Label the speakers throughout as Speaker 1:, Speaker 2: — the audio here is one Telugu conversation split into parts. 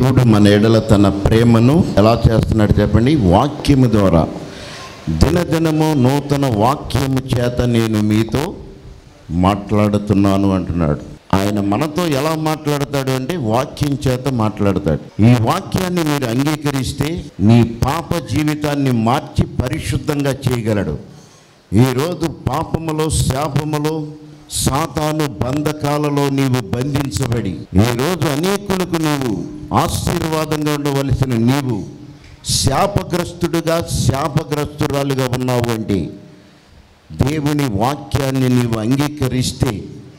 Speaker 1: దేవుడు మన ఎడల తన ప్రేమను ఎలా చేస్తున్నాడు చెప్పండి వాక్యము ద్వారా దినదినము నూతన వాక్యము చేత నేను మీతో మాట్లాడుతున్నాను అంటున్నాడు ఆయన మనతో ఎలా మాట్లాడతాడు అంటే వాక్యం చేత మాట్లాడతాడు ఈ వాక్యాన్ని మీరు అంగీకరిస్తే నీ పాప జీవితాన్ని మార్చి పరిశుద్ధంగా చేయగలడు ఈరోజు పాపములో శాపములో సాతాను బంధకాలలో నీవు బంధించబడి ఈరోజు అనేకులకు నీవు ఆశీర్వాదంగా ఉండవలసిన నీవు శాపగ్రస్తుడుగా శాపగ్రస్తురాలుగా ఉన్నావు అంటే దేవుని వాక్యాన్ని నీవు అంగీకరిస్తే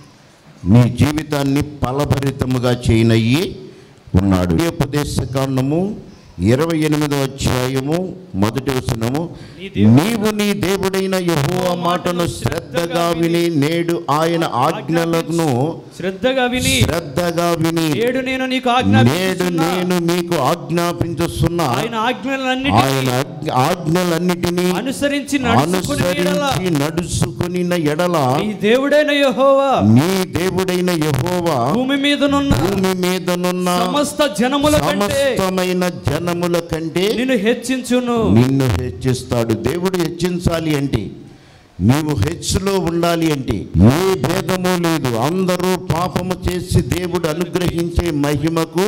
Speaker 1: నీ జీవితాన్ని ఫలభరితముగా చేయనయ్యి ఉన్నాడు ఈ ఉపదేశ కాండము ఇరవై ఎనిమిదో అధ్యాయము మొదటి వచనము
Speaker 2: నీ దేవుడు-
Speaker 1: నీవు నీ దేవుడైన యెహోవా మాటను శ్రద్ధగా విని నేడు ఆయన ఆజ్ఞలను
Speaker 2: శ్రద్ధగా విని
Speaker 1: శ్రద్ధగా విని
Speaker 2: నేడు నేను నీకు
Speaker 1: నేడు
Speaker 2: ఆజ్ఞాపిస్తున్నా
Speaker 1: నేను మీకు ఆజ్ఞాపించుస్తున్న
Speaker 2: ఆయన ఆజ్ఞలన్నిటి
Speaker 1: ఆయన ఆజ్ఞ- ఆజ్ఞలన్నిటినీ
Speaker 2: అనుసరించి నడుచుకుని ఎడల
Speaker 1: అనుసరించి నడుచుకుని ఎడల
Speaker 2: నీ దేవుడైన యెహోవా
Speaker 1: నీ దేవుడైన యెహోవా
Speaker 2: భూమి మీదనున్న
Speaker 1: భూమి మీదనున్న
Speaker 2: సమస్త జనముల కంటే
Speaker 1: సమస్తమైన జనముల కంటే
Speaker 2: నిన్ను హెచ్చించును
Speaker 1: నిన్ను హెచ్చిస్తాడు దేవుడు హెచ్చించాలి అంటే నీవు హెచ్చులో ఉండాలి అంటే ఏ భేదము లేదు అందరూ పాపము చేసి దేవుడు అనుగ్రహించే మహిమకు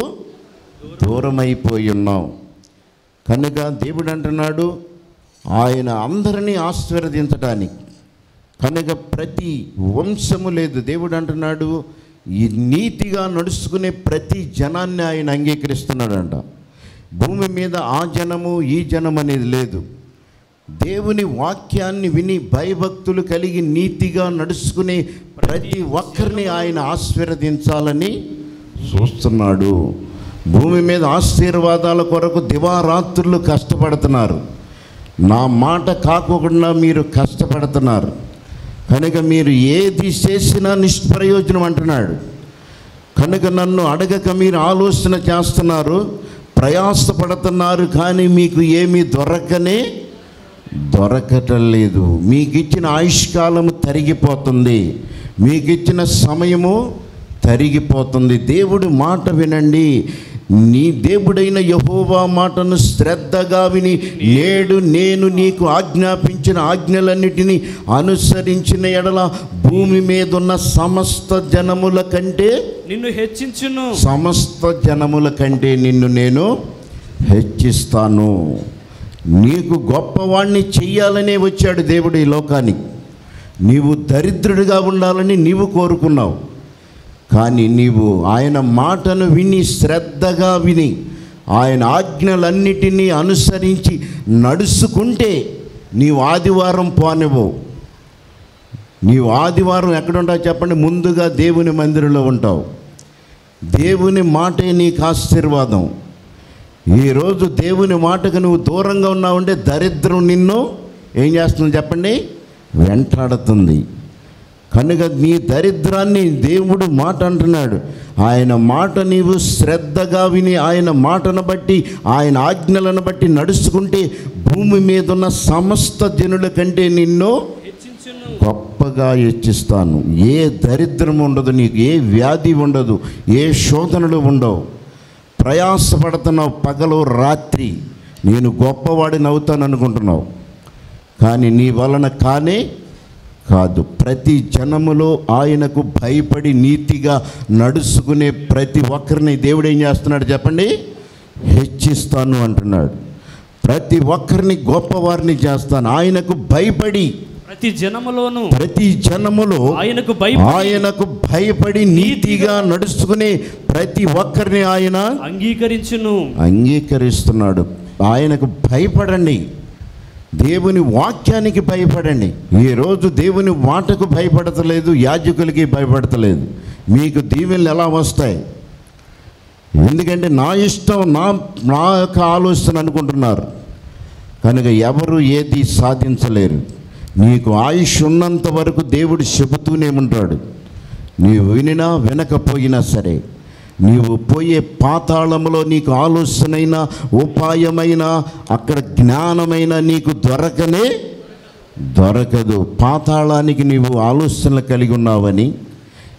Speaker 1: దూరమైపోయి ఉన్నాం కనుక దేవుడు అంటున్నాడు ఆయన అందరినీ ఆశీర్వదించడానికి కనుక ప్రతి వంశము లేదు దేవుడు అంటున్నాడు ఈ నీతిగా నడుచుకునే ప్రతి జనాన్ని ఆయన అంగీకరిస్తున్నాడంట భూమి మీద ఆ జనము ఈ జనం అనేది లేదు దేవుని వాక్యాన్ని విని భయభక్తులు కలిగి నీతిగా నడుచుకునే ప్రతి ఒక్కరిని ఆయన ఆశీర్వదించాలని చూస్తున్నాడు భూమి మీద ఆశీర్వాదాల కొరకు దివారాత్రులు కష్టపడుతున్నారు నా మాట కాకుండా మీరు కష్టపడుతున్నారు కనుక మీరు ఏది చేసినా నిష్ప్రయోజనం అంటున్నాడు కనుక నన్ను అడగక మీరు ఆలోచన చేస్తున్నారు ప్రయాసపడుతున్నారు కానీ మీకు ఏమీ దొరకనే దొరకటం లేదు మీకు ఇచ్చిన ఆయుష్కాలము తరిగిపోతుంది మీకు ఇచ్చిన సమయము తరిగిపోతుంది దేవుడి మాట వినండి నీ దేవుడైన యహోవా మాటను శ్రద్ధగా విని నేడు నేను నీకు ఆజ్ఞాపించిన ఆజ్ఞలన్నిటినీ అనుసరించిన ఎడల భూమి మీద ఉన్న సమస్త జనముల కంటే
Speaker 2: నిన్ను హెచ్చించును
Speaker 1: సమస్త జనముల కంటే నిన్ను నేను హెచ్చిస్తాను నీకు గొప్పవాణ్ణి చెయ్యాలనే వచ్చాడు దేవుడు ఈ లోకానికి నీవు దరిద్రుడిగా ఉండాలని నీవు కోరుకున్నావు కానీ నీవు ఆయన మాటను విని శ్రద్ధగా విని ఆయన ఆజ్ఞలన్నిటినీ అనుసరించి నడుచుకుంటే నీవు ఆదివారం పోనివ్వవు నీవు ఆదివారం ఎక్కడుంటావు చెప్పండి ముందుగా దేవుని మందిరంలో ఉంటావు దేవుని మాటే నీకు ఆశీర్వాదం ఈరోజు దేవుని మాటకు నువ్వు దూరంగా ఉన్నావంటే దరిద్రం నిన్ను ఏం చేస్తుంది చెప్పండి వెంటాడుతుంది కనుక నీ దరిద్రాన్ని దేవుడు మాట అంటున్నాడు ఆయన మాట నీవు శ్రద్ధగా విని ఆయన మాటను బట్టి ఆయన ఆజ్ఞలను బట్టి నడుచుకుంటే భూమి మీద ఉన్న సమస్త జనుల కంటే నిన్ను
Speaker 2: హెచ్చించును
Speaker 1: గొప్పగా హెచ్చిస్తాను ఏ దరిద్రం ఉండదు నీకు ఏ వ్యాధి ఉండదు ఏ శోధనలు ఉండవు ప్రయాసపడుతున్నావు పగలు రాత్రి నేను గొప్పవాడిని అవుతాను అనుకుంటున్నావు కానీ నీ వలన కానే కాదు ప్రతి జనములో ఆయనకు భయపడి నీతిగా నడుచుకునే ప్రతి ఒక్కరిని దేవుడు ఏం చేస్తున్నాడు చెప్పండి హెచ్చిస్తాను అంటున్నాడు ప్రతి ఒక్కరిని గొప్పవారిని చేస్తాను ఆయనకు భయపడి
Speaker 2: ప్రతి జనములోను
Speaker 1: ప్రతి జనములో
Speaker 2: ఆయనకు భయపడి
Speaker 1: ఆయనకు భయపడి నీతిగా నడుచుకునే ప్రతి ఒక్కరిని ఆయన
Speaker 2: అంగీకరించును
Speaker 1: అంగీకరిస్తున్నాడు ఆయనకు భయపడండి దేవుని వాక్యానికి భయపడండి ఈరోజు దేవుని మాటకు భయపడతలేదు యాజకులకి భయపడతలేదు మీకు దీవెనలు ఎలా వస్తాయి ఎందుకంటే నా ఇష్టం నా నా యొక్క ఆలోచన అనుకుంటున్నారు కనుక ఎవరు ఏది సాధించలేరు నీకు ఆయుష్ ఉన్నంత వరకు దేవుడు చెబుతూనే ఉంటాడు నీవు వినినా వినకపోయినా సరే నీవు పోయే పాతాళములో నీకు ఆలోచనైన ఉపాయమైన అక్కడ జ్ఞానమైన నీకు దొరకనే దొరకదు పాతాళానికి నీవు ఆలోచనలు కలిగి ఉన్నావని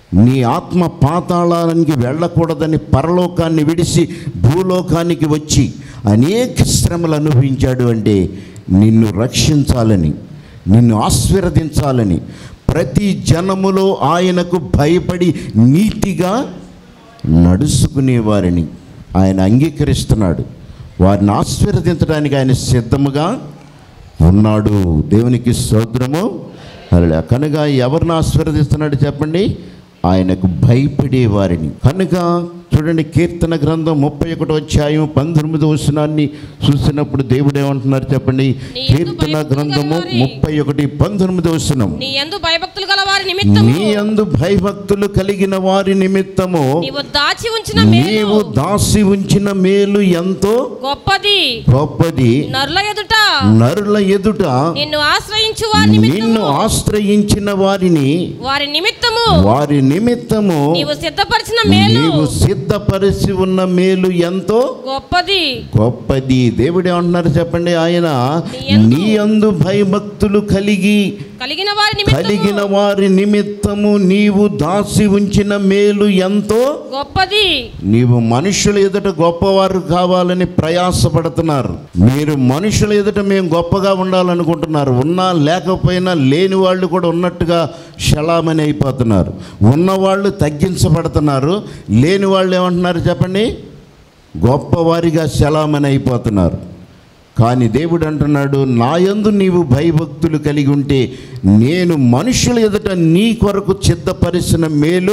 Speaker 1: నీ ఆత్మ పాతాళానికి వెళ్ళకూడదని పరలోకాన్ని విడిచి భూలోకానికి వచ్చి అనేక శ్రమలు అనుభవించాడు అంటే నిన్ను రక్షించాలని నిన్ను ఆశీర్వదించాలని ప్రతి జనములో ఆయనకు భయపడి నీతిగా నడుచుకునే వారిని ఆయన అంగీకరిస్తున్నాడు వారిని ఆశీర్వదించడానికి ఆయన సిద్ధముగా ఉన్నాడు దేవునికి స్తోత్రము హల్లెలూయా. కనుక ఎవరిని ఆశీర్వదిస్తున్నాడు చెప్పండి ఆయనకు భయపడే వారిని కనుక చూడండి కీర్తన గ్రంథం ముప్పై ఒకటో అధ్యాయం పంతొమ్మిది వచనాన్ని చూసినప్పుడు దేవుడు ఏమంటున్నారు చెప్పండి
Speaker 3: నీ యందు
Speaker 1: కీర్తన
Speaker 3: భయభక్తులు
Speaker 1: గ్రంథము
Speaker 3: గలవారి-
Speaker 1: ముప్పై ఒకటి పంతొమ్మిది వచనం
Speaker 3: నీ యందు భయభక్తులు గల వారి నిమిత్తము
Speaker 1: నీ అందు భయభక్తులు కలిగిన వారి నిమిత్తము
Speaker 3: నీవు దాచి ఉంచిన మేలు
Speaker 1: నీవు దాసి ఉంచిన మేలు ఎంతో
Speaker 3: గొప్పది
Speaker 1: గొప్పది
Speaker 3: నరుల ఎదుట
Speaker 1: నరుల ఎదుట
Speaker 3: నిన్ను ఆశ్రయించు వారి నిమిత్తము
Speaker 1: నిన్ను ఆశ్రయించిన వారిని
Speaker 3: వారి నిమిత్తము
Speaker 1: వారి నిమిత్తము
Speaker 3: నీవు సిద్ధపరిచిన మేలు
Speaker 1: నీవు సిద్ధపరిచి ఉన్న మేలు ఎంతో
Speaker 3: గొప్పది
Speaker 1: గొప్పది దేవుడు ఏమంటున్నారు చెప్పండి ఆయన
Speaker 3: యందు-
Speaker 1: నీ అందు భయభక్తులు కలిగి
Speaker 3: కలిగిన వారి నిమిత్తము
Speaker 1: కలిగిన వారి నిమిత్తము నీవు దాసి ఉంచిన మేలు ఎంతో
Speaker 3: గొప్పది
Speaker 1: నీవు మనుషుల ఎదుట గొప్పవారు కావాలని ప్రయాసపడుతున్నారు మీరు మనుషుల ఎదుట మేము గొప్పగా ఉండాలనుకుంటున్నారు ఉన్నా లేకపోయినా లేని వాళ్ళు కూడా ఉన్నట్టుగా శలామని అయిపోతున్నారు ఉన్నవాళ్ళు తగ్గించబడుతున్నారు లేని వాళ్ళు ఏమంటున్నారు చెప్పండి గొప్పవారిగా శలామని అయిపోతున్నారు కానీ దేవుడు అంటున్నాడు నా యందు నీవు భయభక్తులు కలిగి ఉంటే నేను మనుషుల ఎదుట నీ కొరకు సిద్ధపరిచిన మేలు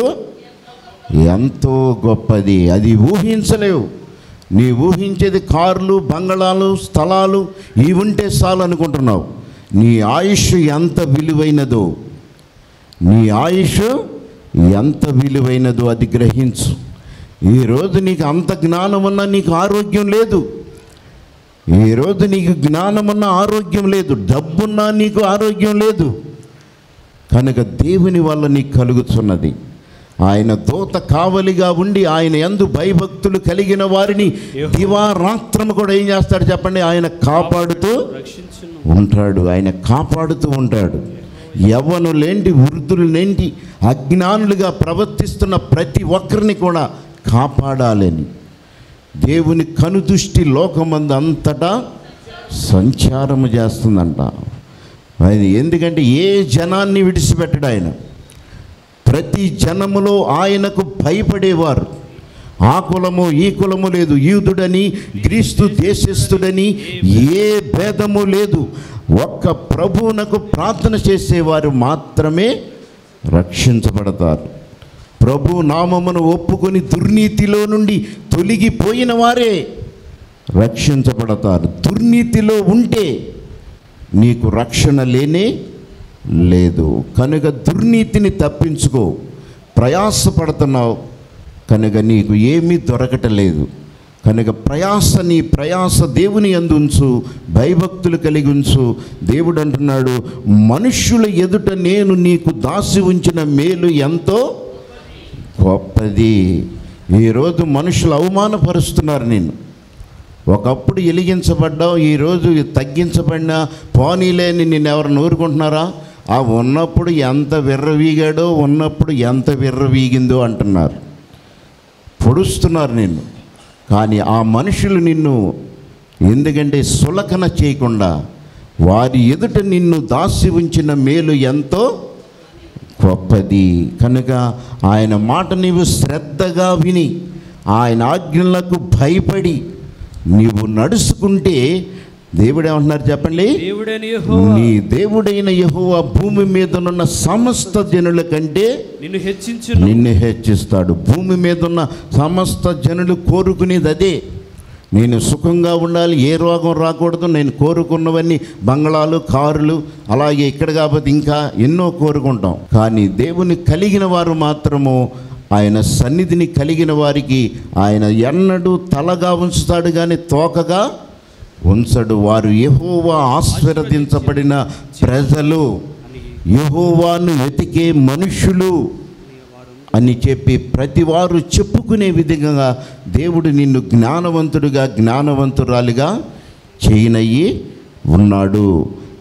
Speaker 1: ఎంతో గొప్పది అది ఊహించలేవు నీ ఊహించేది కార్లు బంగళాలు స్థలాలు ఇవి ఉంటే చాలు అనుకుంటున్నావు నీ ఆయుష్ ఎంత విలువైనదో నీ ఆయుష్ ఎంత విలువైనదో అది గ్రహించు ఈరోజు నీకు అంత జ్ఞానం ఉన్నా నీకు ఆరోగ్యం లేదు ఈరోజు నీకు జ్ఞానమున్న ఆరోగ్యం లేదు డబ్బున్నా నీకు ఆరోగ్యం లేదు కనుక దేవుని వల్ల నీకు కలుగుతున్నది ఆయన దూత కావలిగా ఉండి ఆయన ఎందు భయభక్తులు కలిగిన వారిని దివారాత్రము కూడా ఏం చేస్తాడు చెప్పండి ఆయన కాపాడుతూ
Speaker 2: రక్షించును
Speaker 1: ఉంటాడు ఆయన కాపాడుతూ ఉంటాడు యవ్వనులేంటి వృద్ధులేంటి అజ్ఞానులుగా ప్రవర్తిస్తున్న ప్రతి ఒక్కరిని కూడా కాపాడాలని దేవుని కనుదృష్టి లోకమందు అంతటా సంచారము చేస్తుందంట ఆయన ఎందుకంటే ఏ జనాన్ని విడిచిపెట్టడు ఆయన ప్రతి జనములో ఆయనకు భయపడేవారు ఆ కులము ఈ కులము లేదు యూదుడని క్రీస్తు దేశస్థుడని ఏ భేదము లేదు ఒక్క ప్రభువునకు ప్రార్థన చేసేవారు మాత్రమే రక్షించబడతారు ప్రభు నామమును ఒప్పుకొని దుర్నీతిలో నుండి తొలగిపోయిన వారే రక్షించబడతారు దుర్నీతిలో ఉంటే నీకు రక్షణ లేనే లేదు కనుక దుర్నీతిని తప్పించుకో ప్రయాసపడుతున్నావు కనుక నీకు ఏమీ దొరకటలేదు కనుక ప్రయాస నీ ప్రయాస దేవుని యందు ఉంచు భయభక్తులు కలిగి ఉంచు దేవుడు అంటున్నాడు మనుష్యుల ఎదుట నేను నీకు దాసి ఉంచిన మేలు ఎంతో గొప్పది ఈరోజు మనుషులు అవమానపరుస్తున్నారు నేను ఒకప్పుడు ఎలిగించబడ్డావు ఈరోజు తగ్గించబడిన పోనీలేని నిన్ను ఎవరు ఊరుకుంటున్నారా ఆ ఉన్నప్పుడు ఎంత విర్రవీగాడో ఉన్నప్పుడు ఎంత విర్రవీగిందో అంటున్నారు పొడుస్తున్నారు నిన్ను కానీ ఆ మనుషులు నిన్ను ఎందుకంటే సులకన చేయకుండా వారి ఎదుట నిన్ను దాసి ఉంచిన మేలు ఎంతో గొప్పది కనుక ఆయన మాట నీవు శ్రద్ధగా విని ఆయన ఆజ్ఞలకు భయపడి నీవు నడుచుకుంటే దేవుడు ఏమంటున్నారు చెప్పండి
Speaker 2: దేవుడైన యెహోవా
Speaker 1: నీ దేవుడైన యెహోవా భూమి మీదనున్న సమస్త జనుల కంటే
Speaker 2: నిన్ను హెచ్చించును
Speaker 1: నిన్ను హెచ్చిస్తాడు భూమి మీద ఉన్న సమస్త జనులు కోరుకునేది అదే నేను సుఖంగా ఉండాలి ఏ రోగం రాకూడదు నేను కోరుకున్నవన్నీ బంగ్లాలు కారులు అలాగే ఇక్కడ కాకపోతే ఇంకా ఎన్నో కోరుకుంటాం కానీ దేవుని కలిగిన వారు మాత్రము ఆయన సన్నిధిని కలిగిన వారికి ఆయన ఎన్నడూ తలగా ఉంచుతాడు కానీ తోకగా ఉంచడు వారు యెహోవా ఆశీర్వదించబడిన ప్రజలు యెహోవాను వెతికే మనుషులు అని చెప్పి ప్రతి వారు చెప్పుకునే విధంగా దేవుడు నిన్ను జ్ఞానవంతుడిగా జ్ఞానవంతురాలిగా చేయనయ్యి ఉన్నాడు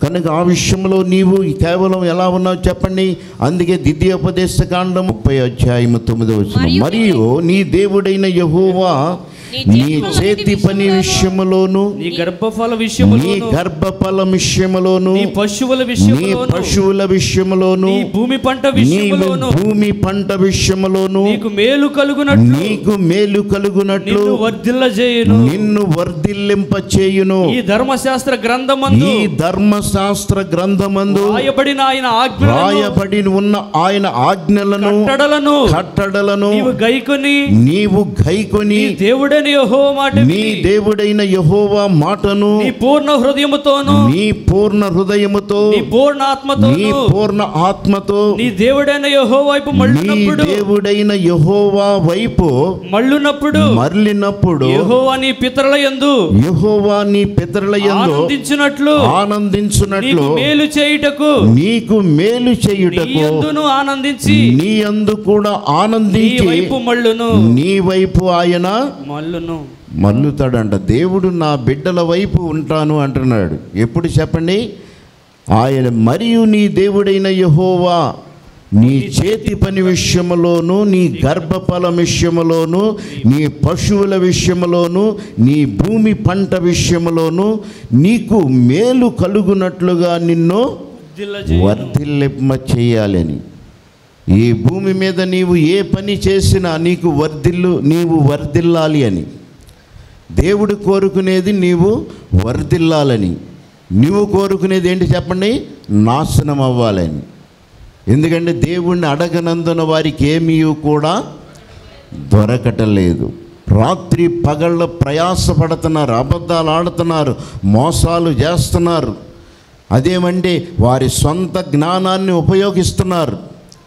Speaker 1: కనుక ఆ విషయంలో నీవు కేవలం ఎలా ఉన్నావు చెప్పండి అందుకే ద్వితీయోపదేశ కాండం ముప్పై అధ్యాయము తొమ్మిదో వచ్చిన
Speaker 3: మరియు
Speaker 1: మరియు నీ దేవుడైన యహోవా నీ చేతి పని విషయములోను
Speaker 2: నీ గర్భఫల
Speaker 1: నీ
Speaker 2: విషయములోను
Speaker 1: గర్భఫల విషయములోను
Speaker 2: నీ పశువుల
Speaker 1: నీ
Speaker 2: విషయములోను
Speaker 1: పశువుల విషయములోను
Speaker 2: నీ భూమి పంట
Speaker 1: నీ
Speaker 2: విషయములోను
Speaker 1: భూమి పంట విషయములోను
Speaker 2: నీకు మేలు కలుగునట్లు
Speaker 1: నీకు మేలు కలుగునట్లు
Speaker 2: నిన్ను వర్ధిల్ల చేయను
Speaker 1: నిన్ను వర్ధిల్లింప చేయును
Speaker 2: ఈ ధర్మశాస్త్ర గ్రంథమందు
Speaker 1: ఈ ధర్మశాస్త్ర గ్రంథమందు
Speaker 2: రాయబడిన ఆయన ఆజ్ఞలను
Speaker 1: రాయబడి ఉన్న ఆయన ఆజ్ఞలను
Speaker 2: కట్టడలను
Speaker 1: కట్టడలను
Speaker 2: నీవు గైకొని
Speaker 1: నీవు గైకొని
Speaker 2: నీ దేవుడని యెహోవా మాట
Speaker 1: నీ
Speaker 2: విని,
Speaker 1: దేవుడైన యహోవా మాటను
Speaker 2: నీ పూర్ణ హృదయముతోను
Speaker 1: నీ పూర్ణ హృదయముతో
Speaker 2: నీ పూర్ణ
Speaker 1: నీ
Speaker 2: ఆత్మతోను
Speaker 1: పూర్ణ ఆత్మతో
Speaker 2: నీ దేవుడైన యెహోవా వైపు
Speaker 1: నీ
Speaker 2: మళ్ళునప్పుడు
Speaker 1: దేవుడైన యహోవా వైపు
Speaker 2: మళ్ళునప్పుడు
Speaker 1: మరలినప్పుడు
Speaker 2: యెహోవా నీ పితరుల యందు
Speaker 1: యహోవా నీ పితరుల యందు
Speaker 2: ఆనందించినట్లు
Speaker 1: ఆనందించున్నట్లు
Speaker 2: నీకు మేలు చేయుటకు
Speaker 1: నీకు మేలు
Speaker 2: నీ
Speaker 1: చేయుటకు
Speaker 2: యందును ఆనందించి
Speaker 1: నీ అందు కూడా
Speaker 2: నీ
Speaker 1: ఆనందించి
Speaker 2: వైపు మళ్ళును
Speaker 1: నీ వైపు ఆయన
Speaker 2: మళ్ళును
Speaker 1: మల్లుతాడంట దేవుడు నా బిడ్డల వైపు ఉంటాను అంటున్నాడు ఎప్పుడు చెప్పండి ఆయన మరియు నీ దేవుడైన యహోవా నీ చేతి పని విషయములోను నీ గర్భఫల విషయములోను నీ పశువుల విషయములోను నీ భూమి పంట విషయములోను నీకు మేలు కలుగునట్లుగా నిన్ను
Speaker 2: వర్ధిల్ల చేయును.
Speaker 1: వర్ధిల్లింప చేయాలని ఈ భూమి మీద నీవు ఏ పని చేసినా నీకు వర్ధిల్లు నీవు వర్ధిల్లాలి అని దేవుడు కోరుకునేది నీవు వర్ధిల్లాలని నువ్వు కోరుకునేది ఏంటి చెప్పండి నాశనం అవ్వాలని ఎందుకంటే దేవుణ్ణి అడగనందున వారికి ఏమీ కూడా దొరకటం లేదు రాత్రి పగళ్ళ ప్రయాసపడుతున్నారు అబద్ధాలు ఆడుతున్నారు మోసాలు చేస్తున్నారు అదేమంటే వారి సొంత జ్ఞానాన్ని ఉపయోగిస్తున్నారు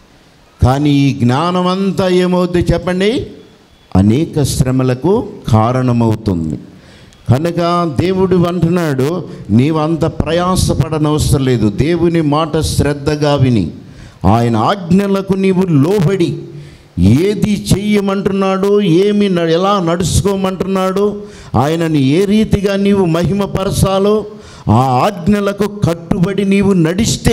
Speaker 1: కానీ ఈ జ్ఞానమంతా ఏమవుద్ది చెప్పండి అనేక శ్రమలకు కారణమవుతుంది కనుక దేవుడు అంటున్నాడు నీవంత ప్రయాసపడనవసరం లేదు దేవుని మాట శ్రద్ధగా విని ఆయన ఆజ్ఞలకు నీవు లోబడి ఏది చెయ్యమంటున్నాడో ఏమి న- ఎలా నడుచుకోమంటున్నాడో ఆయనని ఏ రీతిగా నీవు మహిమపరచాలో ఆ ఆజ్ఞలకు కట్టుబడి నీవు నడిస్తే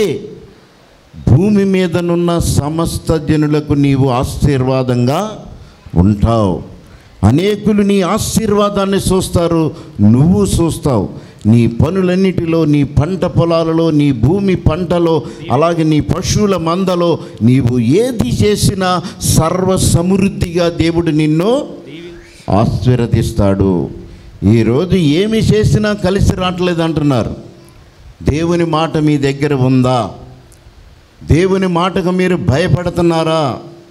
Speaker 1: భూమి మీదనున్న సమస్త జనులకు నీవు ఆశీర్వాదంగా ఉంటావు అనేకులు నీ ఆశీర్వాదాన్ని చూస్తారు నువ్వు చూస్తావు నీ పనులన్నిటిలో నీ పంట పొలాలలో నీ భూమి పంటలో అలాగే నీ పశువుల మందలో నీవు ఏది చేసినా సర్వ సమృద్ధిగా దేవుడు నిన్ను ఆశీర్వదిస్తాడు ఈరోజు ఏమి చేసినా కలిసి రావట్లేదు అంటున్నారు దేవుని మాట మీ దగ్గర ఉందా దేవుని మాటకు మీరు భయపడుతున్నారా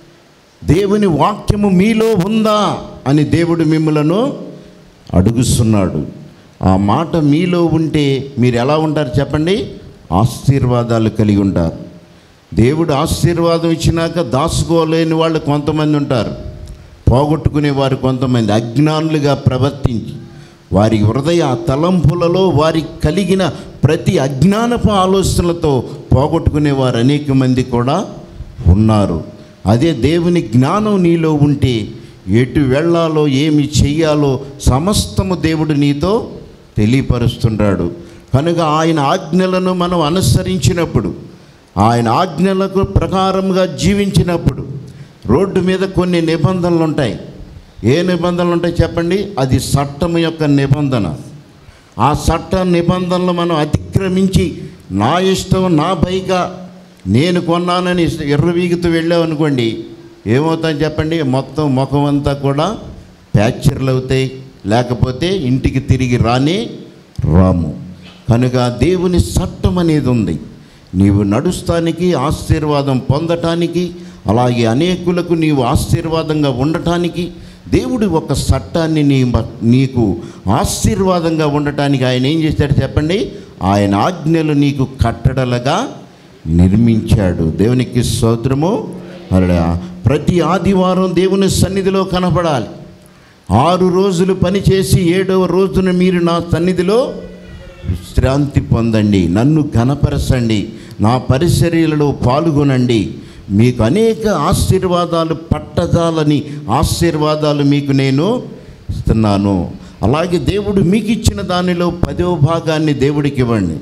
Speaker 1: దేవుని వాక్యము మీలో ఉందా అని దేవుడు మిమ్మలను అడుగుస్తున్నాడు ఆ మాట మీలో ఉంటే మీరు ఎలా ఉంటారు చెప్పండి ఆశీర్వాదాలు కలిగి ఉంటారు దేవుడు ఆశీర్వాదం ఇచ్చినాక దాచుకోలేని వాళ్ళు కొంతమంది ఉంటారు పోగొట్టుకునే వారు కొంతమంది అజ్ఞానులుగా ప్రవర్తించి వారి హృదయ తలంపులలో వారికి కలిగిన ప్రతి అజ్ఞానపు ఆలోచనలతో పోగొట్టుకునే వారు అనేక మంది కూడా ఉన్నారు అదే దేవుని జ్ఞానం నీలో ఉంటే ఎటు వెళ్ళాలో ఏమి చెయ్యాలో సమస్తము దేవుడు నీతో తెలియపరుస్తుంటాడు కనుక ఆయన ఆజ్ఞలను మనం అనుసరించినప్పుడు ఆయన ఆజ్ఞలకు ప్రకారంగా జీవించినప్పుడు రోడ్డు మీద కొన్ని నిబంధనలు ఉంటాయి ఏ నిబంధనలు ఉంటాయి చెప్పండి అది చట్టం యొక్క నిబంధన ఆ చట్ట నిబంధనలు మనం అతిక్రమించి నా ఇష్టం నా బైక నేను కొన్నానని ఎర్రవీగుతూ వెళ్ళామనుకోండి ఏమవుతాయి చెప్పండి మొత్తం ముఖం అంతా కూడా ప్యాచర్లు అవుతాయి లేకపోతే ఇంటికి తిరిగి రానే రాము కనుక దేవుని చట్టం అనేది ఉంది నీవు నడుస్తానికి ఆశీర్వాదం పొందటానికి అలాగే అనేకులకు నీవు ఆశీర్వాదంగా ఉండటానికి దేవుడు ఒక చట్టాన్ని నీ మ- నీకు ఆశీర్వాదంగా ఉండటానికి ఆయన ఏం చేశాడు చెప్పండి ఆయన ఆజ్ఞలు నీకు కట్టడలుగా నిర్మించాడు దేవునికి స్తోత్రము అలా ప్రతి ఆదివారం దేవుని సన్నిధిలో కనపడాలి ఆరు రోజులు పనిచేసి ఏడవ రోజున మీరు నా సన్నిధిలో విశ్రాంతి పొందండి నన్ను ఘనపరచండి నా పరిచర్యలలో పాల్గొనండి మీకు అనేక ఆశీర్వాదాలు పట్టజాలని ఆశీర్వాదాలు మీకు నేను ఇస్తున్నాను అలాగే దేవుడు మీకు ఇచ్చిన దానిలో పదో భాగాన్ని దేవుడికి ఇవ్వండి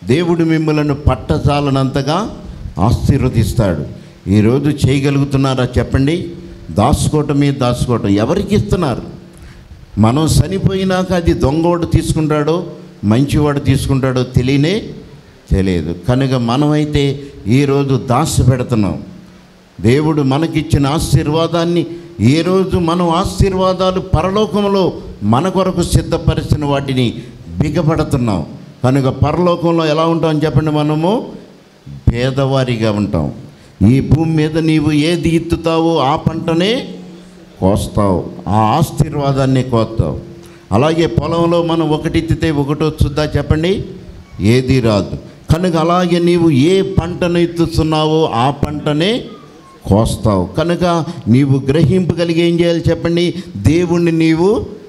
Speaker 1: దేవుడు మిమ్మలను పట్టజాలనంతగా ఆశీర్వదిస్తాడు ఈరోజు చేయగలుగుతున్నారా చెప్పండి దాచుకోవటమే దాచుకోవటం ఎవరికి ఇస్తున్నారు మనం చనిపోయినాక అది దొంగవాడు తీసుకుంటాడో మంచివాడు తీసుకుంటాడో తెలియనే తెలియదు కనుక మనమైతే ఈరోజు దాచి పెడుతున్నాం దేవుడు మనకిచ్చిన ఆశీర్వాదాన్ని ఏ రోజు మనం ఆశీర్వాదాలు పరలోకంలో మన కొరకు సిద్ధపరిచిన వాటిని బిగపడుతున్నాం కనుక పరలోకంలో ఎలా ఉంటాం చెప్పండి మనము పేదవారిగా ఉంటాం ఈ భూమి మీద నీవు ఏది ఇత్తుతావో ఆ పంటనే కోస్తావు ఆ ఆశీర్వాదాన్ని కోస్తావు అలాగే పొలంలో మనం ఒకటి ఎత్తితే ఒకటి వచ్చుద్దా చెప్పండి ఏది రాదు కనుక అలాగే నీవు ఏ పంటను ఎత్తుతున్నావో ఆ పంటనే కోస్తావు కనుక నీవు గ్రహింపగలిగి ఏం చేయాలి చెప్పండి దేవుణ్ణి నీవు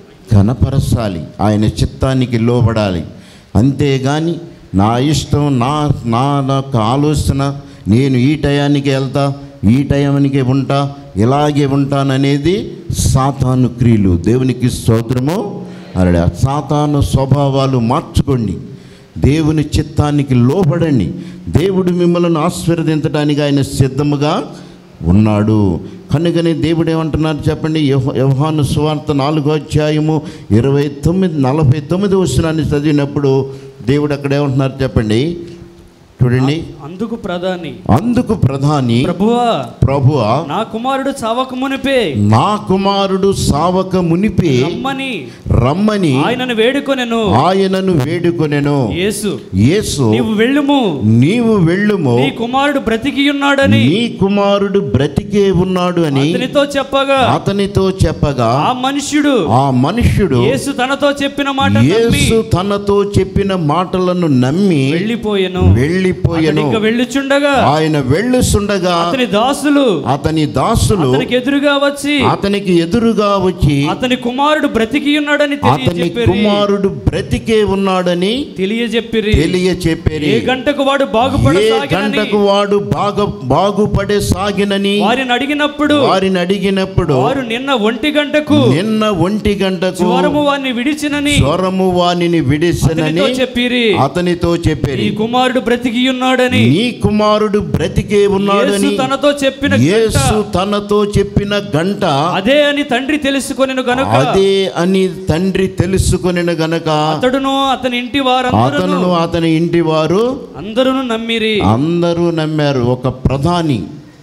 Speaker 1: కనపరచాలి ఆయన చిత్తానికి లోబడాలి అంతేగాని నా ఇష్టం నా నా యొక్క ఆలోచన నేను ఈ టయానికి వెళ్తా ఈ టయానికి ఉంటా ఇలాగే ఉంటాననేది సాతాను క్రియలు దేవునికి స్తోత్రము అలా సాతాను స్వభావాలు మార్చుకోండి దేవుని చిత్తానికి లోబడండి దేవుడు మిమ్మల్ని ఆశీర్వదించడానికి ఆయన సిద్ధముగా ఉన్నాడు కనుకనే దేవుడు ఏమంటున్నారు చెప్పండి యోహ- యోహాను సువార్త నాలుగో అధ్యాయము ఇరవై తొమ్మిది నలభై తొమ్మిది వచనాన్ని చదివినప్పుడు దేవుడు అక్కడ ఏమంటున్నారు చెప్పండి చూడండి
Speaker 2: అందుకు ప్రధాని
Speaker 1: అందుకు ప్రధాని
Speaker 2: ప్రభువా
Speaker 1: ప్రభువా
Speaker 2: నా కుమారుడు చావక మునిపే
Speaker 1: నా కుమారుడు సావక మునిపి
Speaker 2: రమ్మని
Speaker 1: రమ్మని
Speaker 2: ఆయనను వేడుకొనెను
Speaker 1: ఆయనను వేడుకొనెను
Speaker 2: యేసు
Speaker 1: యేసు
Speaker 2: నీవు వెళ్ళుము
Speaker 1: నీవు వెళ్ళుము
Speaker 2: నీ కుమారుడు బ్రతికి ఉన్నాడని
Speaker 1: నీ కుమారుడు బ్రతికే ఉన్నాడు అని
Speaker 2: అతనితో చెప్పగా
Speaker 1: అతనితో చెప్పగా
Speaker 2: ఆ మనుష్యుడు
Speaker 1: ఆ మనుష్యుడు
Speaker 2: యేసు తనతో చెప్పిన మాట నమ్మి
Speaker 1: యేసు తనతో చెప్పిన మాటలను నమ్మి
Speaker 2: వెళ్ళిపోయెను
Speaker 1: వెళ్ళిపోయెను
Speaker 2: ఇంకా వెళ్ళుచుండగా
Speaker 1: ఆయన వెళ్ళుచుండగా
Speaker 2: అతని దాసులు
Speaker 1: అతని దాసులు
Speaker 2: అతనికి ఎదురుగా వచ్చి
Speaker 1: అతనికి ఎదురుగా వచ్చి
Speaker 2: అతని కుమారుడు బ్రతికి ఉన్నాడని
Speaker 1: అతని
Speaker 2: తెలియజెప్పిరి
Speaker 1: కుమారుడు బ్రతికే ఉన్నాడని
Speaker 2: తెలియజెప్పిరి
Speaker 1: తెలియ చెప్పేరి
Speaker 2: ఏ గంటకు వాడు
Speaker 1: ఏ
Speaker 2: బాగుపడసాగినని
Speaker 1: గంటకు వాడు బాగా బాగుపడే సాగినని
Speaker 2: వారిని అడిగినప్పుడు
Speaker 1: వారిని అడిగినప్పుడు
Speaker 2: వారు నిన్న ఒంటి గంటకు
Speaker 1: నిన్న ఒంటి గంటకు
Speaker 2: జ్వరము వారిని విడిచినని
Speaker 1: స్వరము వానిని విడిసనని
Speaker 2: అతనితో చెప్పిరి
Speaker 1: అతనితో చెప్పేరి
Speaker 2: ఈ కుమారుడు బ్రతికి ఉన్నాడని
Speaker 1: నీ కుమారుడు బ్రతికే ఉన్నాడని
Speaker 2: యేసు తనతో చెప్పిన గంట
Speaker 1: యేసు తనతో చెప్పిన గంట
Speaker 2: అదే అని తండ్రి తెలుసుకొనిను గనుక
Speaker 1: అదే అని తండ్రి తెలుసుకొనిన గనక
Speaker 2: అతడును అతని ఇంటి వారందరూ
Speaker 1: అతను అతని ఇంటి వారు
Speaker 2: అందరూ నమ్మిరి
Speaker 1: అందరూ నమ్మారు ఒక ప్రధాని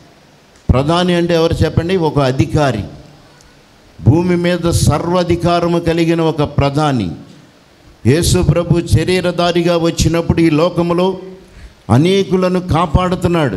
Speaker 1: ప్రధాని అంటే ఎవరు చెప్పండి ఒక అధికారి భూమి మీద సర్వాధికారము కలిగిన ఒక ప్రధాని యేసు ప్రభు శరీరధారిగా వచ్చినప్పుడు ఈ లోకములో అనేకులను కాపాడుతున్నాడు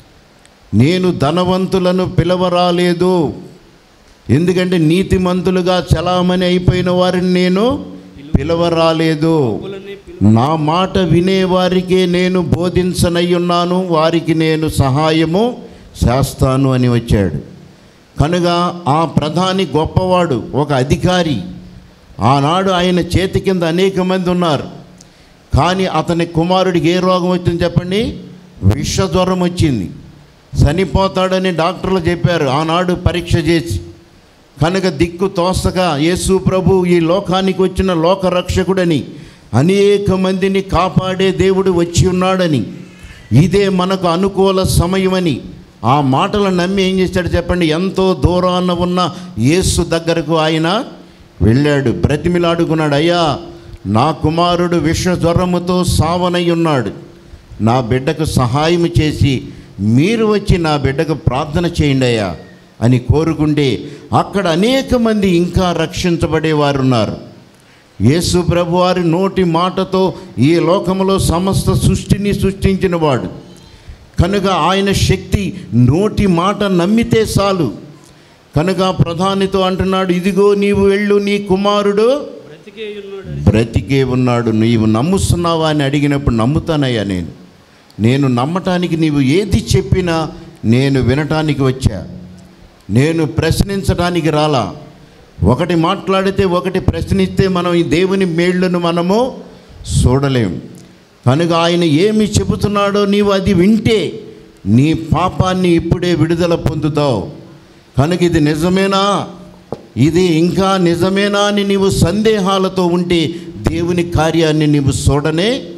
Speaker 1: నేను ధనవంతులను పిలవరాలేదు ఎందుకంటే నీతిమంతులుగా చలామణి అయిపోయిన వారిని నేను పిలవరాలేదు నా మాట వినేవారికే నేను బోధించనయ్యున్నాను వారికి నేను సహాయము చేస్తాను అని వచ్చాడు కనుక ఆ ప్రధాని గొప్పవాడు ఒక అధికారి ఆనాడు ఆయన చేతి కింద అనేక మంది ఉన్నారు కానీ అతని కుమారుడికి ఏ రోగం వచ్చింది చెప్పండి విషజ్వరం వచ్చింది చనిపోతాడని డాక్టర్లు చెప్పారు ఆనాడు పరీక్ష చేసి కనుక దిక్కు తోసక యేసు ప్రభు ఈ లోకానికి వచ్చిన లోకరక్షకుడని అనేక మందిని కాపాడే దేవుడు వచ్చి ఉన్నాడని ఇదే మనకు అనుకూల సమయమని ఆ మాటలు నమ్మి ఏం చేశాడు చెప్పండి ఎంతో దూరాన ఉన్న యేసు దగ్గరకు ఆయన వెళ్ళాడు బ్రతిమిలాడుకున్నాడు అయ్యా నా కుమారుడు విష జ్వరముతో సావనై ఉన్నాడు నా బిడ్డకు సహాయం చేసి మీరు వచ్చి నా బిడ్డకు ప్రార్థన చేయండి అయ్యా అని కోరుకుంటే అక్కడ అనేక మంది ఇంకా రక్షించబడేవారు ఉన్నారు యేసు ప్రభు వారి నోటి మాటతో ఈ లోకములో సమస్త సృష్టిని సృష్టించిన వాడు కనుక ఆయన శక్తి నోటి మాట నమ్మితే చాలు కనుక ప్రధానితో అంటున్నాడు ఇదిగో నీవు వెళ్ళు నీ కుమారుడు
Speaker 2: బ్రతికే ఉన్నాడు
Speaker 1: బ్రతికే ఉన్నాడు నీవు నమ్ముస్తున్నావా అని అడిగినప్పుడు నమ్ముతానయ్యా నేను నేను నమ్మటానికి నీవు ఏది చెప్పినా నేను వినటానికి వచ్చా నేను ప్రశ్నించడానికి రాలా ఒకటి మాట్లాడితే ఒకటి ప్రశ్నిస్తే మనం ఈ దేవుని మేళ్లను మనము చూడలేం కనుక ఆయన ఏమి చెబుతున్నాడో నీవు అది వింటే నీ పాపాన్ని ఇప్పుడే విడుదల పొందుతావు కనుక ఇది నిజమేనా ఇది ఇంకా నిజమేనా అని నీవు సందేహాలతో ఉంటే దేవుని కార్యాన్ని నీవు చూడనే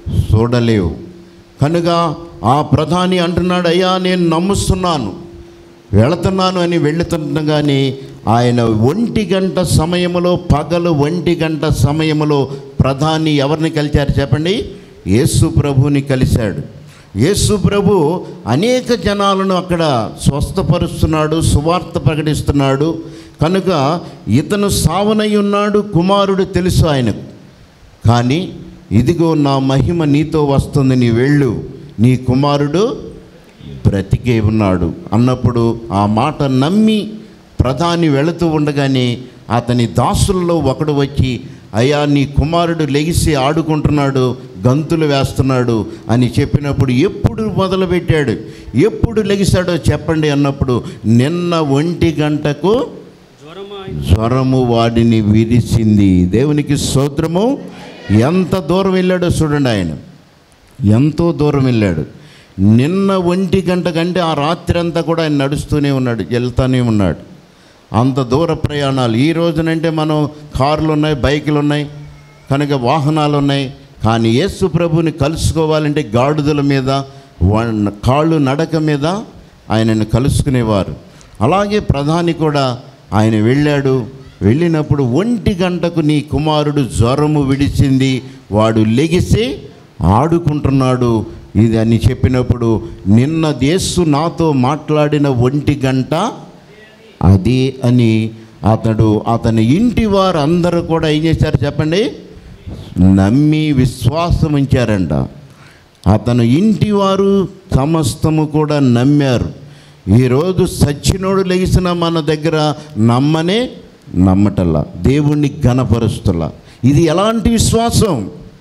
Speaker 1: చూడలేవు కనుక ఆ ప్రధాని అంటున్నాడు అయ్యా నేను నమ్ముస్తున్నాను వెళుతున్నాను అని వెళుతుండగానే ఆయన ఒంటి గంట సమయంలో పగలు ఒంటి గంట సమయంలో ప్రధాని ఎవరిని కలిశారు చెప్పండి యేసు ప్రభుని కలిశాడు యేసు ప్రభు అనేక జనాలను అక్కడ స్వస్థపరుస్తున్నాడు సువార్త ప్రకటిస్తున్నాడు కనుక ఇతను సావనై ఉన్నాడు కుమారుడు తెలుసు ఆయనకు కానీ ఇదిగో నా మహిమ నీతో వస్తుంది నీ వెళ్ళు నీ కుమారుడు బ్రతికే ఉన్నాడు అన్నప్పుడు ఆ మాట నమ్మి ప్రధాని వెళుతూ ఉండగానే అతని దాసులలో ఒకడు వచ్చి అయ్యా నీ కుమారుడు లెగిసి ఆడుకుంటున్నాడు గంతులు వేస్తున్నాడు అని చెప్పినప్పుడు ఎప్పుడు మొదలుపెట్టాడు ఎప్పుడు లెగిశాడో చెప్పండి అన్నప్పుడు నిన్న ఒంటి గంటకు
Speaker 2: జ్వరమా
Speaker 1: జ్వరము వాడిని విరిసింది దేవునికి స్తోత్రము ఎంత దూరం వెళ్ళాడో చూడండి ఆయన ఎంతో దూరం వెళ్ళాడు నిన్న ఒంటి గంట కంటే ఆ రాత్రి అంతా కూడా ఆయన నడుస్తూనే ఉన్నాడు వెళ్తూనే ఉన్నాడు అంత దూర ప్రయాణాలు ఈ రోజునంటే మనం కార్లు ఉన్నాయి బైకులు ఉన్నాయి కనుక వాహనాలు ఉన్నాయి కానీ యేసు ప్రభుని కలుసుకోవాలంటే గాడిదల మీద వా- కాళ్ళు నడక మీద ఆయనను కలుసుకునేవారు అలాగే ప్రధాని కూడా ఆయన వెళ్ళాడు వెళ్ళినప్పుడు ఒంటి గంటకు నీ కుమారుడు జ్వరము విడిచింది వాడు లెగిసి ఆడుకుంటున్నాడు ఇది అని చెప్పినప్పుడు నిన్న యేసు నాతో మాట్లాడిన ఒంటి గంట అది అని అతడు అతని ఇంటి వారు అందరూ కూడా ఏం చేశారు చెప్పండి నమ్మి విశ్వాసం ఉంచారంట అతను ఇంటి వారు సమస్తము కూడా నమ్మారు ఈరోజు సచ్చినోడు లెగిసిన మన దగ్గర నమ్మనే నమ్మటల్లా దేవుణ్ణి ఘనపరుస్తులా ఇది ఎలాంటి విశ్వాసం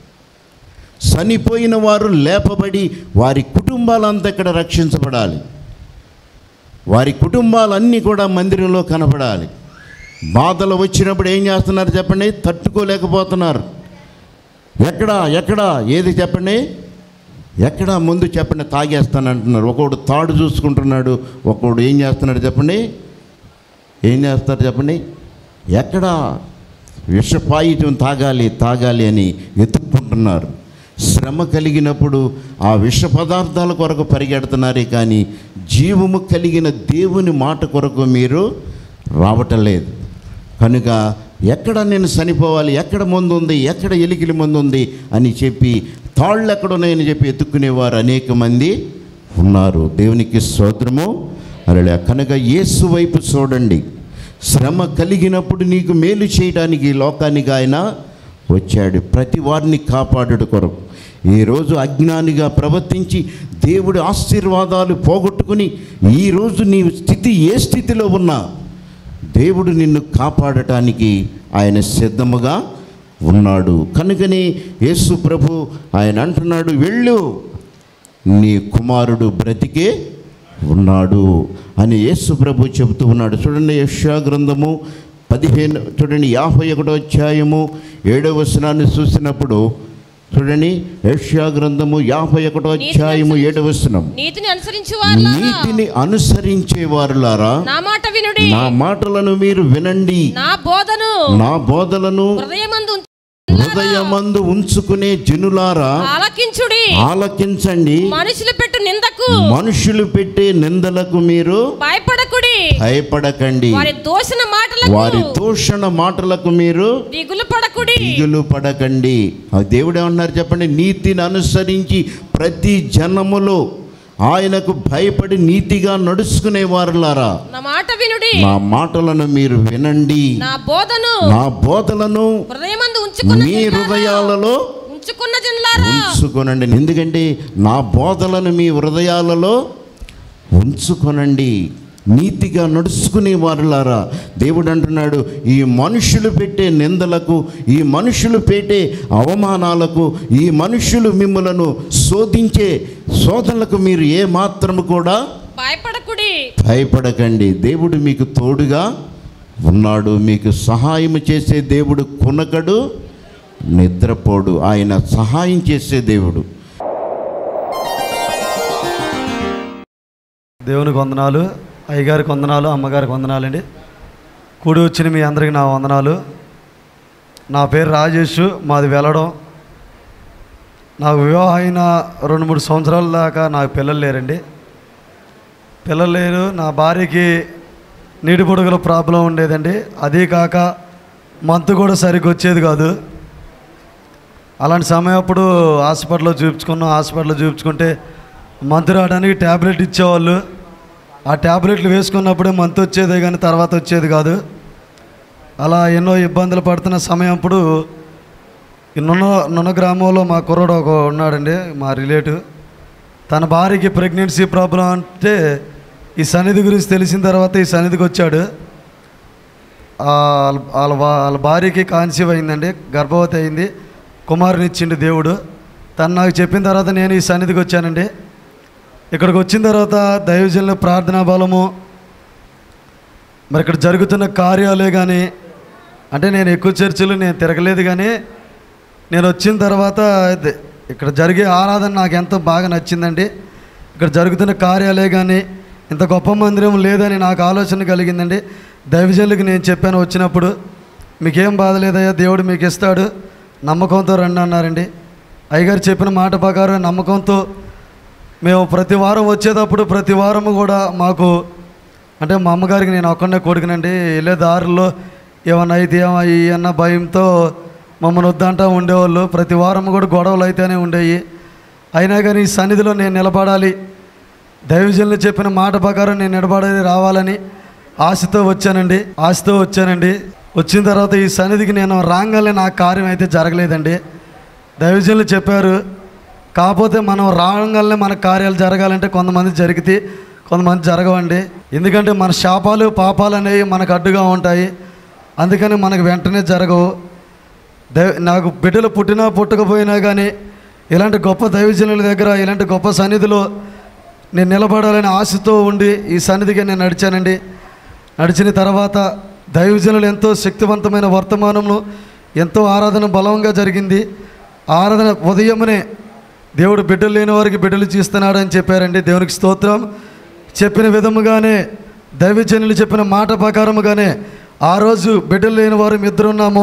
Speaker 1: చనిపోయిన వారు లేపబడి వారి కుటుంబాలంతా ఇక్కడ రక్షించబడాలి వారి కుటుంబాలన్నీ కూడా మందిరంలో కనపడాలి బాధలు వచ్చినప్పుడు ఏం చేస్తున్నారు చెప్పండి తట్టుకోలేకపోతున్నారు ఎక్కడా ఎక్కడా ఏది చెప్పండి ఎక్కడా ముందు చెప్పండి తాగేస్తానంటున్నారు ఒకడు తాడు చూసుకుంటున్నాడు ఒకడు ఏం చేస్తున్నాడు చెప్పండి ఏం చేస్తారు చెప్పండి ఎక్కడా విషపాయితం తాగాలి తాగాలి అని వెతుక్కుంటున్నారు శ్రమ కలిగినప్పుడు ఆ విష పదార్థాల కొరకు పరిగెడుతున్నారే కానీ జీవము కలిగిన దేవుని మాట కొరకు మీరు రావటం లేదు కనుక ఎక్కడ నేను చనిపోవాలి ఎక్కడ మందు ఉంది ఎక్కడ ఎలికిలి మందు ఉంది అని చెప్పి తాళ్ళు ఎక్కడ ఉన్నాయని చెప్పి ఎత్తుక్కునేవారు అనేక మంది ఉన్నారు దేవునికి స్తోత్రము అలా కనుక యేసు వైపు చూడండి శ్రమ కలిగినప్పుడు నీకు మేలు చేయడానికి ఈ లోకానికి ఆయన వచ్చాడు ప్రతి వారిని కాపాడుట కొరకు ఈరోజు అజ్ఞానిగా ప్రవర్తించి దేవుడి ఆశీర్వాదాలు పోగొట్టుకుని ఈరోజు నీ స్థితి ఏ స్థితిలో ఉన్నా దేవుడు నిన్ను కాపాడటానికి ఆయన సిద్ధముగా ఉన్నాడు కనుకనే యేసు ప్రభు ఆయన అంటున్నాడు వెళ్ళు నీ కుమారుడు బ్రతికే ఉన్నాడు అని యేసు ప్రభు చెబుతూ ఉన్నాడు చూడండి యెషయా గ్రంథము పదిహేను చూడండి యాభై ఒకటో అధ్యాయము ఏడవ వచనాన్ని చూసినప్పుడు చూడండి యెషయా గ్రంథము యాభై ఒకటో అధ్యాయము ఏడవ వచనం
Speaker 3: నీతిని అనుసరించు వారులారా
Speaker 1: నీతిని అనుసరించే వారులారా
Speaker 3: నా మాట వినుడి
Speaker 1: నా మాటలను మీరు వినండి
Speaker 3: నా బోధను
Speaker 1: నా బోధలను
Speaker 3: హృదయమందు
Speaker 1: హృదయమందు ఉంచుకునే జనులారా
Speaker 3: ఆలకించుడి
Speaker 1: ఆలకించండి
Speaker 3: మనుషులు పెట్టు నిందకు
Speaker 1: మనుషులు పెట్టే నిందలకు మీరు
Speaker 3: భయపడకుడి
Speaker 1: భయపడకండి
Speaker 3: వారి దోషణ మాటలకు
Speaker 1: వారి దూషణ మాటలకు మీరు
Speaker 3: దిగులు పడకుడి
Speaker 1: దిగులు పడకండి ఆ దేవుడు ఏమన్నారు చెప్పండి నీతిని అనుసరించి ప్రతి జనములో ఆయనకు భయపడి నీతిగా నడుచుకునే వారులారా
Speaker 3: నా మాట వినుడి
Speaker 1: నా మాటలను మీరు వినండి
Speaker 3: నా బోధను
Speaker 1: నా బోధలను
Speaker 3: హృదయమందు ఉంచుకున్న
Speaker 1: మీ
Speaker 3: జనులారా,
Speaker 1: హృదయాలలో
Speaker 3: ఉంచుకున్న జనులారా
Speaker 1: ఉంచుకొనండి ఎందుకంటే నా బోధలను మీ హృదయాలలో ఉంచుకొనండి నీతిగా నడుచుకునే వారులారా దేవుడు అంటున్నాడు ఈ మనుషులు పెట్టే నిందలకు ఈ మనుషులు పెట్టే అవమానాలకు ఈ మనుషులు మిమ్మలను శోధించే శోధనలకు మీరు ఏ మాత్రము కూడా
Speaker 3: భయపడకుడి
Speaker 1: భయపడకండి దేవుడు మీకు తోడుగా ఉన్నాడు మీకు సహాయం చేసే దేవుడు కొనకడు నిద్రపోడు ఆయన సహాయం చేసే దేవుడు
Speaker 4: దేవునికి వందనాలు అయ్యగారికి వందనాలు అమ్మగారికి వందనాలండి కూడి వచ్చిన మీ అందరికి నా వందనాలు నా పేరు రాజేష్ మాది వెళ్ళడం నాకు వివాహం అయిన రెండు మూడు సంవత్సరాల దాకా నాకు పిల్లలు లేరండి పిల్లలు లేరు నా భార్యకి నీటి పొడుగుల ప్రాబ్లం ఉండేదండి అదీ కాక మంత్ కూడా సరిగ్గా వచ్చేది కాదు అలాంటి సమయం అప్పుడు హాస్పిటల్లో చూపించుకున్నాం హాస్పిటల్లో చూపించుకుంటే మంత్ రావడానికి ట్యాబ్లెట్ ఇచ్చేవాళ్ళు ఆ ట్యాబ్లెట్లు వేసుకున్నప్పుడే మంత్ వచ్చేదే కానీ తర్వాత వచ్చేది కాదు అలా ఎన్నో ఇబ్బందులు పడుతున్న సమయం అప్పుడు ఈ నున్న నున్న గ్రామంలో మా కుర్రోడు ఒక ఉన్నాడండి మా రిలేటివ్ తన భార్యకి ప్రెగ్నెన్సీ ప్రాబ్లం అంటే ఈ సన్నిధి గురించి తెలిసిన తర్వాత ఈ సన్నిధికి వచ్చాడు ఆ వాళ్ళ వాళ్ళ భా- వాళ్ళ భార్యకి కాన్సీవ్ అయిందండి గర్భవతి అయింది కుమారుని ఇచ్చిండు దేవుడు తను నాకు చెప్పిన తర్వాత నేను ఈ సన్నిధికి వచ్చానండి ఇక్కడికి వచ్చిన తర్వాత దైవజనుల ప్రార్థనా బలము మరి ఇక్కడ జరుగుతున్న కార్యాలే కానీ అంటే నేను ఎక్కువ చర్చలు నేను తిరగలేదు కానీ నేను వచ్చిన తర్వాత ఇది- ఇక్కడ జరిగే ఆరాధన నాకు ఎంతో బాగా నచ్చిందండి ఇక్కడ జరుగుతున్న కార్యాలే కానీ ఇంత గొప్ప మందిరం లేదని నాకు ఆలోచన కలిగిందండి దైవజనులకు నేను చెప్పాను వచ్చినప్పుడు మీకేం బాధ లేదయ్యా దేవుడు మీకు ఇస్తాడు నమ్మకంతో రండి అన్నారండి అయ్యగారు చెప్పిన మాట ప్రకారం నమ్మకంతో మేము ప్రతి వారం వచ్చేటప్పుడు ప్రతి వారము కూడా మాకు అంటే మా అమ్మగారికి నేను ఒక్కడే కొడుకునండి వెళ్ళే దారిలో ఏమన్నా అయితే ఏమయ్యి అన్న భయంతో మమ్మల్ని వద్దంటా ఉండేవాళ్ళు ప్రతి వారం కూడా గొడవలు అయితేనే ఉండేవి అయినా కానీ ఈ సన్నిధిలో నేను నిలబడాలి దైవజనులు చెప్పిన మాట ప్రకారం నేను నిలబడాలి రావాలని ఆశతో వచ్చానండి ఆశతో వచ్చానండి వచ్చిన తర్వాత ఈ సన్నిధికి నేను రాగానే నా కార్యం అయితే జరగలేదండి దైవజనులు చెప్పారు కాకపోతే మనం రాగానే మన కార్యాలు జరగాలంటే కొంతమంది జరిగితే కొంతమంది జరగవండి ఎందుకంటే మన శాపాలు పాపాలు అనేవి మనకు అడ్డుగా ఉంటాయి అందుకని మనకు వెంటనే జరగవు దైవ నాకు బిడ్డలు పుట్టినా పుట్టకపోయినా కానీ ఇలాంటి గొప్ప దైవజనుల దగ్గర ఇలాంటి గొప్ప సన్నిధిలో నేను నిలబడాలని ఆశతో ఉండి ఈ సన్నిధికి నేను నడిచానండి నడిచిన తర్వాత దైవజనులు ఎంతో శక్తివంతమైన వర్తమానమును ఎంతో ఆరాధన బలంగా జరిగింది ఆరాధన ఉదయమునే దేవుడు బిడ్డలు లేని వారికి బిడ్డలు చేస్తున్నాడు అని చెప్పారండి దేవునికి స్తోత్రం చెప్పిన విధముగానే దైవజనులు చెప్పిన మాట ప్రకారముగానే ఆ రోజు బిడ్డలు లేని వారు ఇద్దరు ఉన్నాము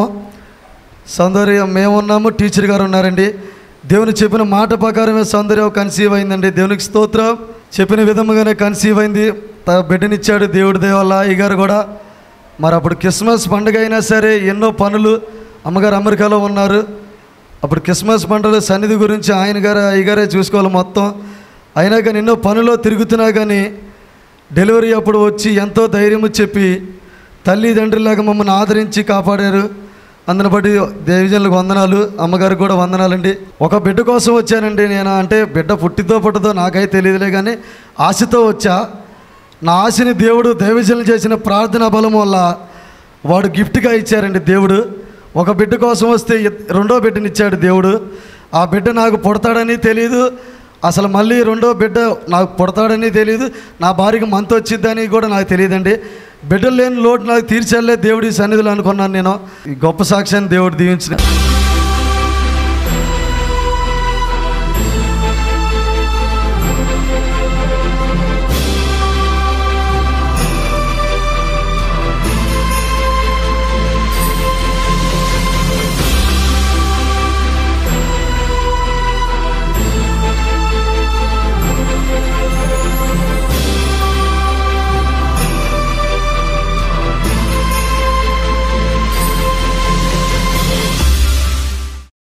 Speaker 4: సౌందర్యం మేమున్నాము టీచర్ గారు ఉన్నారండి దేవుని చెప్పిన మాట ప్రకారమే సౌందర్యం కన్సీవ్ అయిందండి దేవునికి స్తోత్రం చెప్పిన విధముగానే కన్సీవ్ అయింది త- బిడ్డనిచ్చాడు దేవుడి దేవల్ల అయ్యగారు కూడా మరి అప్పుడు క్రిస్మస్ పండుగ అయినా సరే ఎన్నో పనులు అమ్మగారు అమెరికాలో ఉన్నారు అప్పుడు క్రిస్మస్ పండుగ సన్నిధి గురించి ఆయన గారు అయ్యగారే చూసుకోవాలి మొత్తం అయినా కానీ ఎన్నో పనుల్లో తిరుగుతున్నా కానీ డెలివరీ అప్పుడు వచ్చి ఎంతో ధైర్యము చెప్పి తల్లిదండ్రులాగా మమ్మల్ని ఆదరించి కాపాడారు అందుని బట్టి దేవిజనులకు వందనాలు అమ్మగారికి కూడా వందనాలండి ఒక బిడ్డ కోసం వచ్చానండి నేను అంటే బిడ్డ పుట్టితో పుట్టదో నాకైతే తెలియదులే కానీ ఆశతో వచ్చా నా ఆశని దేవుడు దైవజనులు చేసిన ప్రార్థన బలం వల్ల వాడు గిఫ్ట్గా ఇచ్చారండి దేవుడు ఒక బిడ్డ కోసం వస్తే ఇ- రెండో బిడ్డనిచ్చాడు దేవుడు ఆ బిడ్డ నాకు పుడతాడని తెలియదు అసలు మళ్ళీ రెండో బిడ్డ నాకు పుడతాడని తెలియదు నా భార్యకి మంత్ వచ్చిద్దని కూడా నాకు తెలియదండి బిడ్డలు లేని లోటు నాకు తీర్చలే దేవుడి సన్నిధిలో అనుకున్నాను నేను ఈ గొప్ప సాక్ష్యాన్ని దేవుడు దీవించిన